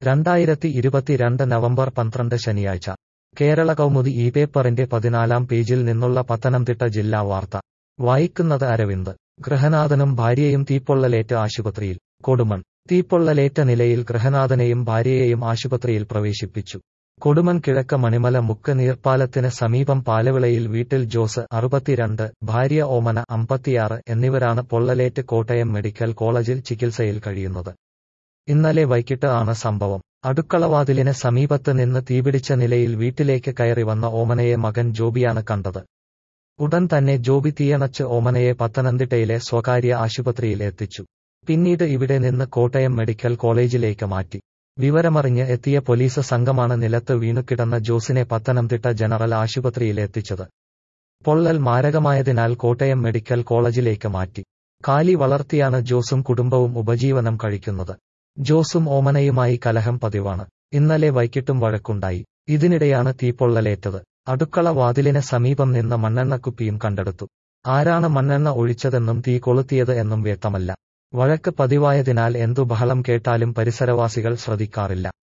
രണ്ടായിരത്തി ഇരുപത്തിരണ്ട് നവംബർ പന്ത്രണ്ട് ശനിയാഴ്ച കേരള കൗമുദി ഈ പേപ്പറിന്റെ പതിനാലാം പേജിൽ നിന്നുള്ള പത്തനംതിട്ട ജില്ലാ വാർത്ത വായിക്കുന്നത് അരവിന്ദ് ഗൃഹനാഥനും ഭാര്യയും തീപ്പൊള്ളലേറ്റ് ആശുപത്രിയിൽ കൊടുമൺ തീപ്പൊള്ളലേറ്റ നിലയിൽ ഗൃഹനാഥനെയും ഭാര്യയെയും ആശുപത്രിയിൽ പ്രവേശിപ്പിച്ചു കൊടുമൺ കിഴക്ക് മണിമല മുക്ക് നീർപ്പാലത്തിന് സമീപം പാലവിളയിൽ വീട്ടിൽ ജോസ് അറുപത്തിരണ്ട് ഭാര്യ ഓമന അമ്പത്തിയാറ് എന്നിവരാണ് പൊള്ളലേറ്റ് കോട്ടയം മെഡിക്കൽ കോളേജിൽ ചികിത്സയിൽ കഴിയുന്നത് ഇന്നലെ വൈകിട്ട് ആണ് സംഭവം അടുക്കളവാതിലിന് സമീപത്ത് നിന്ന് തീപിടിച്ച നിലയിൽ വീട്ടിലേക്ക് കയറി വന്ന ഓമനയെ മകൻ ജോബിയാണ് കണ്ടത് ഉടൻ തന്നെ ജോബി തീയണച്ച് ഓമനയെ പത്തനംതിട്ടയിലെ സ്വകാര്യ ആശുപത്രിയിൽ എത്തിച്ചു പിന്നീട് ഇവിടെ നിന്ന് കോട്ടയം മെഡിക്കൽ കോളേജിലേക്ക് മാറ്റി വിവരമറിഞ്ഞ് എത്തിയ പോലീസ് സംഘമാണ് നിലത്ത് വീണുകിടന്ന ജോസിനെ പത്തനംതിട്ട ജനറൽ ആശുപത്രിയിൽ എത്തിച്ചത് പൊള്ളൽ മാരകമായതിനാൽ കോട്ടയം മെഡിക്കൽ കോളേജിലേക്ക് മാറ്റി കാലി വളർത്തിയാണ് ജോസും കുടുംബവും ഉപജീവനം കഴിക്കുന്നത് ജോസും ഓമനയുമായി കലഹം പതിവാണ് ഇന്നലെ വൈകിട്ടും വഴക്കുണ്ടായി ഇതിനിടെയാണ് തീപ്പൊള്ളലേറ്റത് അടുക്കള വാതിലിന് സമീപം നിന്ന് മണ്ണെണ്ണക്കുപ്പിയും കണ്ടെടുത്തു ആരാണ് മണ്ണെണ്ണ ഒഴിച്ചതെന്നും തീ കൊളുത്തിയത് എന്നും വ്യക്തമല്ല വഴക്ക് പതിവായതിനാൽ എന്തു ബഹളം കേട്ടാലും പരിസരവാസികൾ ശ്രദ്ധിക്കാറില്ല